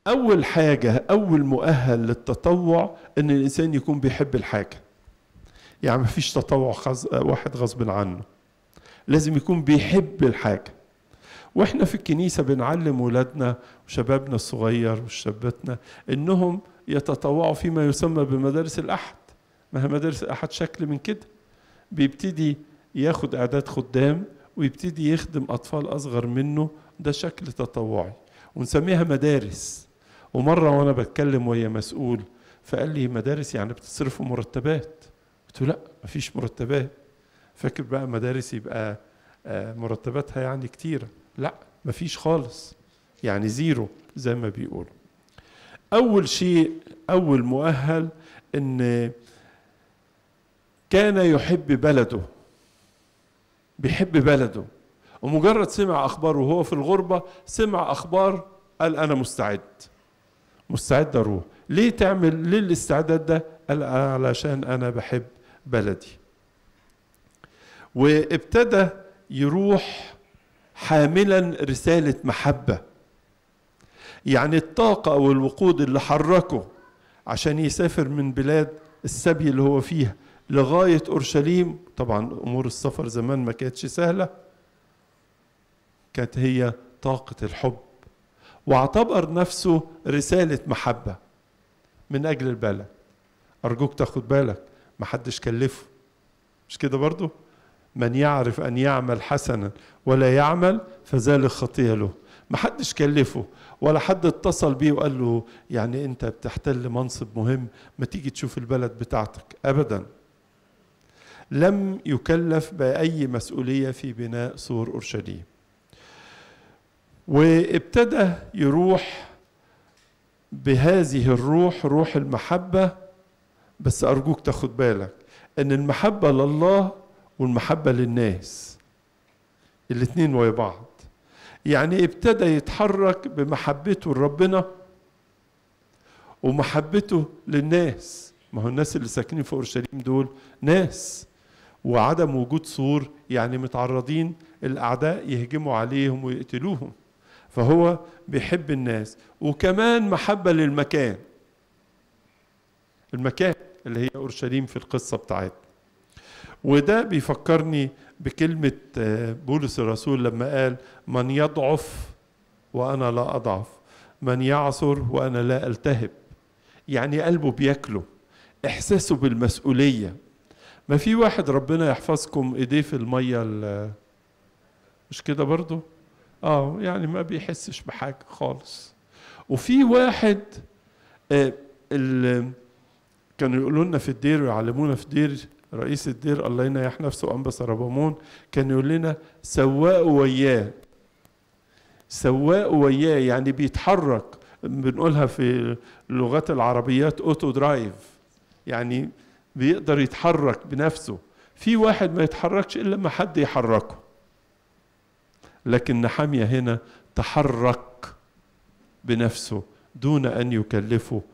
أول حاجة أول مؤهل للتطوع إن الإنسان يكون بيحب الحاجة يعني مفيش تطوع خز... واحد غصب عنه لازم يكون بيحب الحاجة واحنا في الكنيسة بنعلم ولادنا وشبابنا الصغير وشاباتنا انهم يتطوعوا فيما يسمى بمدارس الأحد ما هي مدارس الأحد شكل من كده بيبتدي ياخد إعداد خدام ويبتدي يخدم أطفال أصغر منه ده شكل تطوعي ونسميها مدارس ومرة وأنا بتكلم ويا مسؤول فقال لي مدارس يعني بتصرفوا مرتبات قلت له لا مفيش مرتبات فاكر بقى مدارس يبقى مرتباتها يعني كتيرة لا مفيش خالص يعني زيرو زي ما بيقولوا أول شيء أول مؤهل إن كان يحب بلده بيحب بلده ومجرد سمع أخبار وهو في الغربة سمع أخبار قال أنا مستعد مستعد أروح ليه تعمل ليه الاستعداد ده قال علشان أنا بحب بلدي وابتدى يروح حاملا رسالة محبة يعني الطاقة أو الوقود اللي حركه عشان يسافر من بلاد السبي اللي هو فيها لغاية أورشليم طبعا أمور السفر زمان ما كانتش سهلة كانت هي طاقة الحب واعتبر نفسه رسالة محبة من أجل البلد أرجوك تاخد بالك محدش كلفه مش كده برضو من يعرف أن يعمل حسنا ولا يعمل فذلك خطية له محدش كلفه ولا حد اتصل بيه وقال له يعني انت بتحتل منصب مهم ما تيجي تشوف البلد بتاعتك ابدا لم يكلف باي مسؤوليه في بناء سور اورشليم وابتدى يروح بهذه الروح روح المحبه بس ارجوك تاخد بالك ان المحبه لله والمحبه للناس الاتنين ويا بعض يعني ابتدى يتحرك بمحبته لربنا ومحبته للناس ما هو الناس اللي ساكنين في اورشليم دول ناس وعدم وجود سور يعني متعرضين الاعداء يهجموا عليهم ويقتلوهم فهو بيحب الناس وكمان محبه للمكان المكان اللي هي اورشليم في القصه بتاعتنا وده بيفكرني بكلمة بولس الرسول لما قال من يضعف وأنا لا أضعف من يعصر وأنا لا ألتهب يعني قلبه بياكله إحساسه بالمسؤولية ما في واحد ربنا يحفظكم إيديه في المية مش كده برضو آه يعني ما بيحسش بحاجة خالص وفي واحد آه كانوا يقولوا لنا في الدير ويعلمونا في الدير رئيس الدير الله ينيح نفسه أنبا سربامون كان يقول لنا سواقوا وياه سواقوا وياه يعني بيتحرك بنقولها في لغات العربيات اوتو درايف يعني بيقدر يتحرك بنفسه في واحد ما يتحركش الا لما حد يحركه لكن نحامية هنا تحرك بنفسه دون ان يكلفه